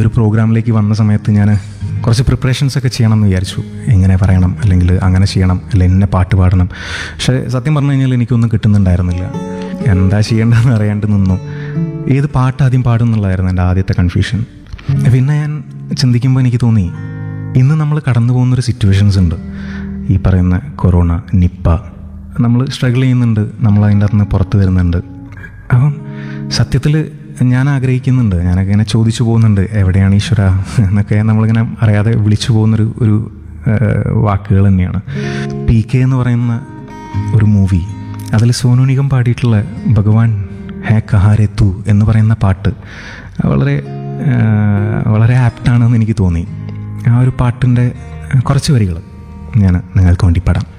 ഒരു പ്രോഗ്രാമിലേക്ക് വന്ന സമയത്ത് ഞാൻ കുറച്ച് പ്രിപ്പറേഷൻസ് ഒക്കെ ചെയ്യണം എന്ന് വിചാരിച്ചു എങ്ങനെ പറയണം അല്ലെങ്കിൽ അങ്ങനെ ചെയ്യണം അല്ലെങ്കിൽ എന്നെ പാട്ട് പാടണം പക്ഷേ സത്യം പറഞ്ഞു കഴിഞ്ഞാൽ എനിക്കൊന്നും കിട്ടുന്നുണ്ടായിരുന്നില്ല എന്താ ചെയ്യേണ്ടതെന്ന് അറിയാണ്ട് നിന്നു ഏത് പാട്ട് ആദ്യം പാടും എന്നുള്ളതായിരുന്നു എൻ്റെ ആദ്യത്തെ കൺഫ്യൂഷൻ പിന്നെ ഞാൻ ചിന്തിക്കുമ്പോൾ എനിക്ക് തോന്നി ഇന്ന് നമ്മൾ കടന്നു പോകുന്നൊരു സിറ്റുവേഷൻസ് ഉണ്ട് ഈ പറയുന്ന കൊറോണ നിപ്പ നമ്മൾ സ്ട്രഗിൾ ചെയ്യുന്നുണ്ട് നമ്മൾ അതിൻ്റെ അകത്ത് നിന്ന് പുറത്ത് വരുന്നുണ്ട് അപ്പം സത്യത്തിൽ ഞാൻ ആഗ്രഹിക്കുന്നുണ്ട് ഞാനൊക്കെ ഇങ്ങനെ ചോദിച്ചു പോകുന്നുണ്ട് എവിടെയാണ് ഈശ്വര എന്നൊക്കെ നമ്മളിങ്ങനെ അറിയാതെ വിളിച്ചു പോകുന്നൊരു ഒരു ഏഹ്, വാക്കുകൾ തന്നെയാണ് പി കെ എന്ന് പറയുന്ന ഒരു മൂവി അതിൽ സോനു നിഗം പാടിയിട്ടുള്ള ഭഗവാൻ ഹേ കഹാരെ തു എന്ന് പറയുന്ന പാട്ട് വളരെ ഏഹ്, വളരെ ആപ്റ്റാണെന്ന് എനിക്ക് തോന്നി ആ ഒരു പാട്ടിൻ്റെ കുറച്ച് വരികൾ ഞാൻ നിങ്ങൾക്ക് വേണ്ടി പാടാം